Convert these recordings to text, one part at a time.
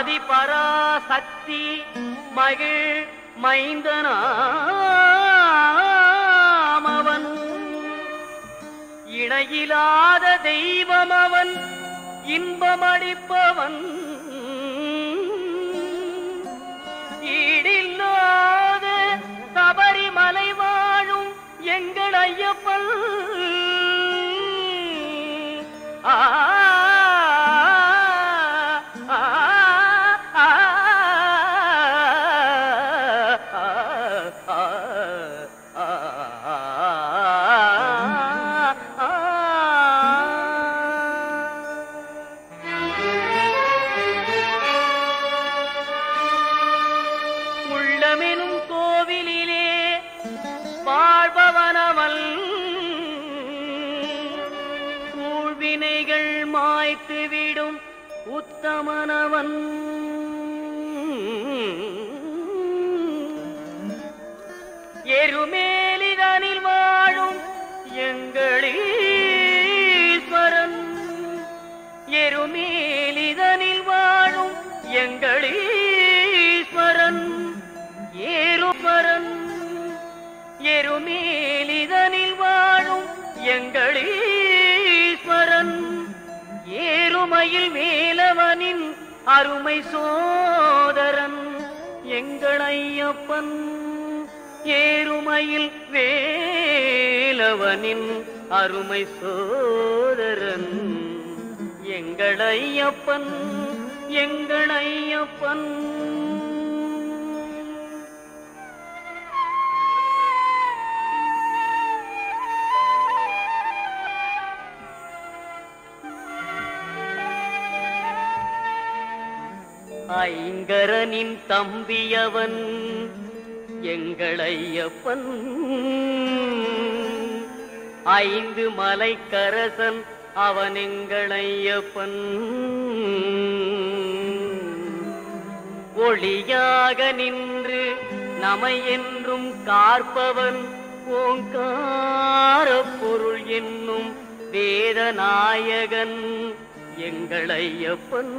ஆதி பராசக்தி மகிழ் மைந்தனாமவன் இணையிலாத தெய்வம் அவன் இன்பமளிப்பவன் ஈடில்லாத சபரிமலை வாழும் எங்கள் ஐயப்பன் ஆ ஆ, ஆ, ஆ, ஆ, உள்ளமெனும் கோவிலிலே வாழ்பவனவன் கூழ்வினைகள் மாய்த்துவிடும் உத்தமனவன் எருமேலிதனில் வாழும் எங்களீஸ்வரன் எருமேலிதனில் வாழும் எங்களீஸ்வரன் ஏறுமரன் எருமேலிதனில் வாழும் எங்களீஸ்வரன் ஏறுமையில் வேலவனின் அருமை சோதரன் எங்கள் ஐயப்பன் ஏறுமையில் வேலவனின் அருமை சோதரன் எங்கள் ஐயப்பன் எங்கள் ஐயப்பன் ஐங்கரனின் தம்பியவன் எங்கள் ஐயப்பன் ஐந்து மலைக்கரசன் அவன் எங்கள் ஐயப்பன் ஒளியாக நின்று நமை என்றும் காற்பவன் ஓங்கார பொருள் என்னும் வேதநாயகன் எங்கள் ஐயப்பன்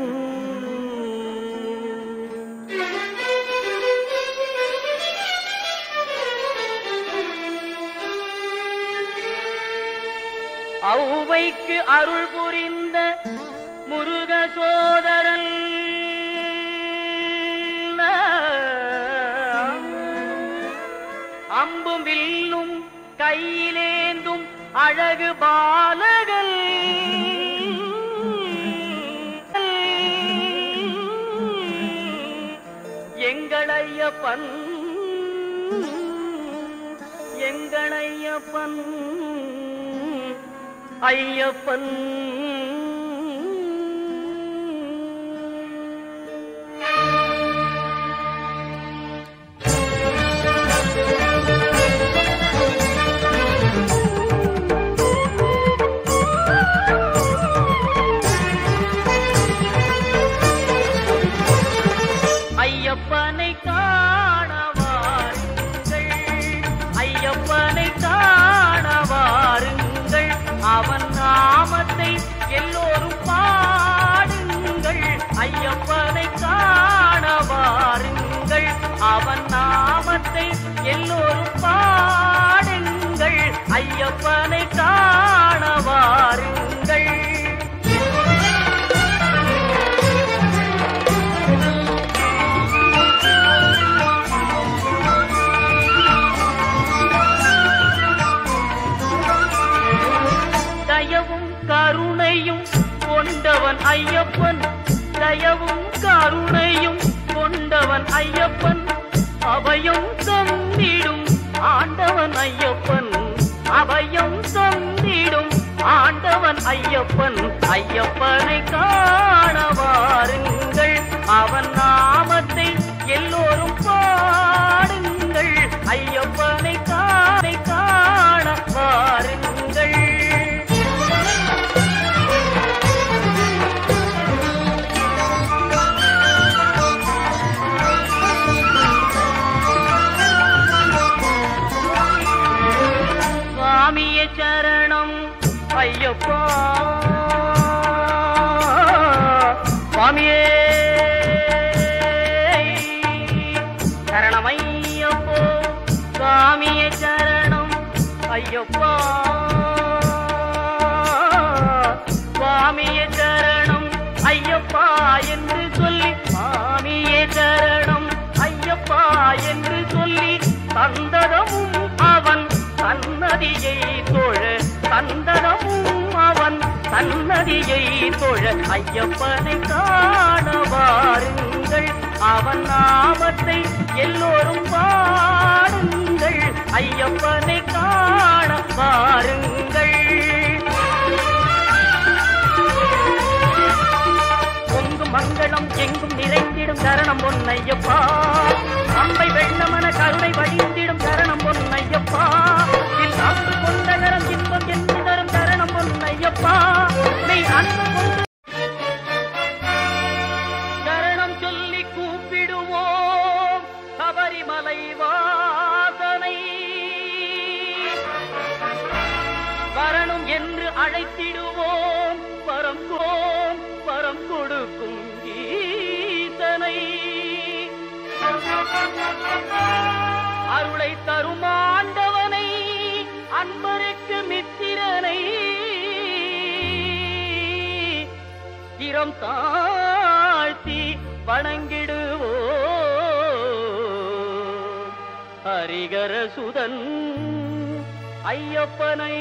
ஔவைக்கு அருள் புரிந்த முருக சோதரன் அம்பும் வில்லும் கையிலேந்தும் அழகு பாலகன் எங்களையப்பன் எங்களையப்பன் ஐயப்பன் ஐயப்பனை காணவாருங்கள் ஐயப்பனை காணவாருங்கள் அவன் நாமத்தை எல்லோரும் பாடுங்கள் ஐயப்பனை காணவாருங்கள் அவன் நாமத்தை எல்லோரும் பாடுங்கள் ஐயப்பனை காணவாருங்கள் தயவும் கருணையும் கொண்டவன் ஐயப்பன் தயவும் கருணையும் கொண்டவன் ஐயப்பன் அபயம் தந்திடும் ஆண்டவன் ஐயப்பன் அபயம் தந்திடும் ஆண்டவன் ஐயப்பன் ஐயப்பனை காண வாருங்கள் அவன் நாமத்தை எல்லோரும் பாடுங்கள் ஐயப்பனை காணை காண வாருங்கள் சுவாமிய சரணம் ஐயப்பா சுவாமியே ஐயப்பா சுவாமியே சரணம் ஐயப்பா என்று சொல்லி சுவாமியே சரணம் ஐயப்பா என்று சொல்லி தந்ததமும் அவன் சன்னதியை தொழ தந்ததமும் அவன் சன்னதியை தொழ ஐயப்பனை காண வாருங்கள் அவன் நாமத்தை எல்லோரும் பாடுங்கள் ஐயப்பனை காண வாருங்கள் பொங்கும் மங்களம் எங்கும் நிறைந்திடும் தரணம் பொன்னையப்பா அம்பை வெள்ளமன கருணை வழிந்திடும் தரணம் பொன்னையப்பா இல் அன்பு கொண்ட கரம் இன்பம் என்று தரும் தரணம் பொன்னையப்பா நீ அன்பு கொண்டு சரணம் சொல்லி கூப்பிடுவோம் சபரிமலை வாசனை வரணும் என்று அழைத்திடுவோம் வரம் கோம் வரம் கொடுக்கும் ஈசனை அருளை தரும் ஆண்டவனை அன்பருக்கு மித்திரனை சிரம் தாழ்த்தி வணங்கிடுவோ ஹரிகர சுதன் ஐயப்பனை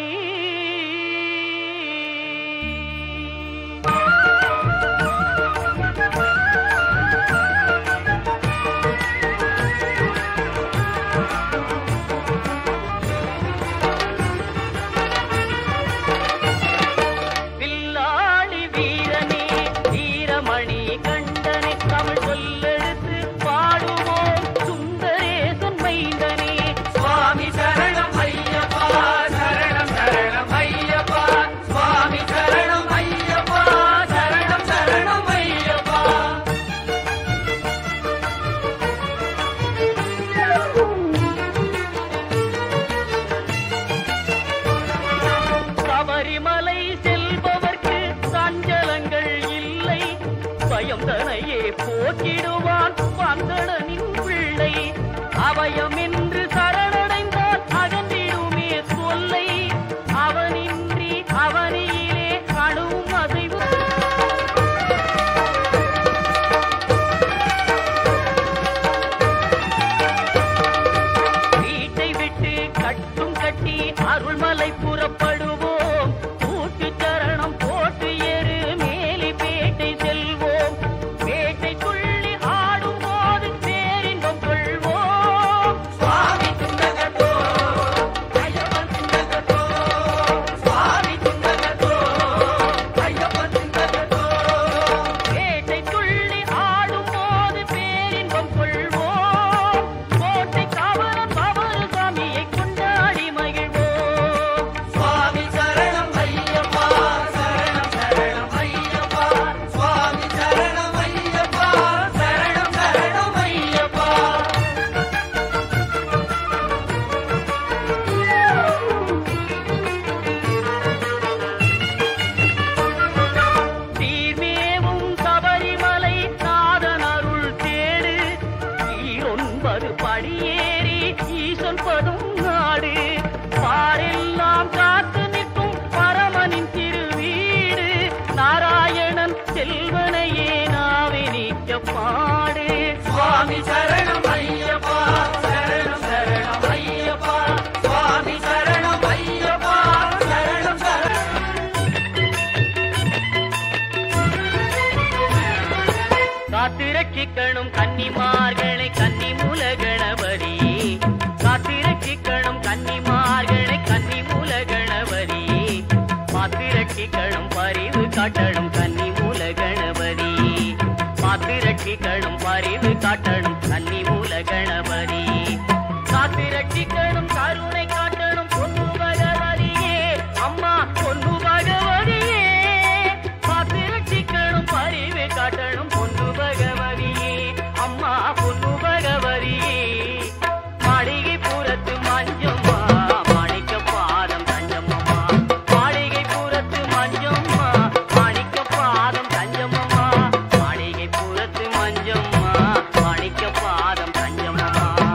வில்லாளி வீரனே வீரமணி கண்டனே தமிழ் சொல்லெடுத்து பாடுவோம் சுந்தரேசன் மைந்தனே சுவாமி சரணம் ஐயப்பா சரணம் சரணம் ஐயப்பா சுவாமி சரணம் ஐயப்பா சரணம் சரணம் ஐயப்பா சபரிமலை செல்பவர்க்கு சஞ்சலங்கள் இல்லை பயம் தனையே போக்கிடுவான் பந்தடனின் பிள்ளை அவயம் என்று சரணடைந்தால் அகன்றிடுமே சொல்லை அவனின்றி அவனியிலே அணுவும் அசைவு வீட்டை விட்டு கட்டும் கட்டி அருள்மலை புறப்படுவோம் கூட்டு சரணம் போட்டு ஏறு மேலி பேட்டை செல்வோம் பேட்டை துள்ளி ஆடும் போது பேரின்பம் கொள்வோம் சுவாமி துண்டகத்தோ ஐயப்பன் துண்டகத்தோ சுவாமி துண்டகத்தோ ஐயப்பன் துண்டகத்தோ பேட்டை துள்ளி ஆடும் போது பேரின்பம் கொள்வோம் கோட்டை காவலன் பவரு சாமியை கொண்டாடி மகிழ்வோம் சுவாமி சரணம் ஐயப்பா சரணம் சரணம் ஐயப்பா சுவாமி சரணம் ஐயப்பா சரணம் சரணம் ஐயப்பா தீர்மேவும் சபரிமலை நாதன் அருள் தேடு ஈரொன்பது படியேறி ஈசன் பதும் நாடு பாரெல்லாம் காத்து நிற்கும் பரமனின் திருவீடு நாராயணன் செல்வனையே நாவே நீக்க பாடு சுவாமி சரணம் ஐயப்பா சரணம் சரணம் ஐயப்பா சுவாமி சரணம் ஐயப்பா சரணம் சரணம் காத்திரட்சிக்கணும் கன்னிமார்களை கன்னிமூல கணபதி காத்திரட்சிக்கணும் கன்னிமார்களை கன்னிமூல கணபதி பாத்திரட்சிக்கணும் பரிவு காட்டணும் கன்னிமூல கணபதி பாத்திரட்சிக்கணும் பரிவு காட்டணும் கன்னிமூல கணபதி காத்திரட்சிக்கணும் கருணை காட்டணும் பொன்னு பகவதியே அம்மா பொன்னு பகவதியே பாத்திரட்சிக்கணும் பரிவு காட்டணும் பொன்னு பகவதியே அம்மா பொன்னு பகவதியே மாளிகை புறத்து மஞ்சம்மா மாணிக்க பாதம் தஞ்சம்மம்மா மாளிகை புறத்து மஞ்சம்மா மாணிக்க பாதம் தஞ்சம்மம்மா மாளிகை புறத்து மஞ்சம்மா மாணிக்க பாதம் தஞ்சம்மம்மா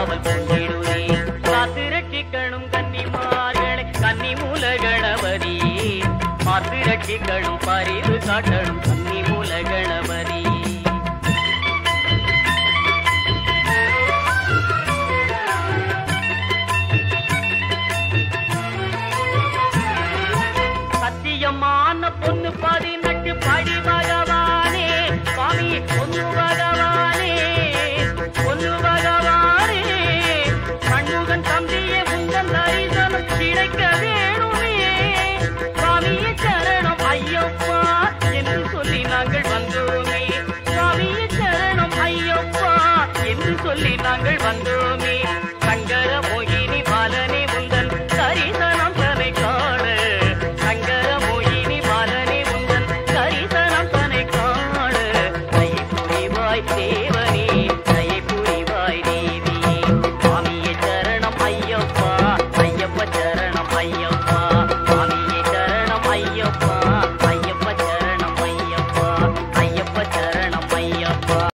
காவல் கொண்டிடுவே காத்து ரட்சிக்கணும் கன்னிமார்களை கன்னி மூல கணபதி மாத்து ரட்சிக்கணும் பரிவு காட்டணும் கன்னி மூல கணபதி சத்தியமான பொண்ணு பதினெட்டு படி பகவானே சுவாமி பொண்ணு பகவானே பொண்ணு பகவானே கண்முகன் தம்பியே உங்கள் தரிசனம் கிடைக்க வேணுமே சுவாமியே சரணம் ஐயப்பா என்று சொல்லி நாங்கள் வந்தோமே சுவாமியே சரணம் ஐயப்பா என்று சொல்லி நாங்கள் வந்தோமே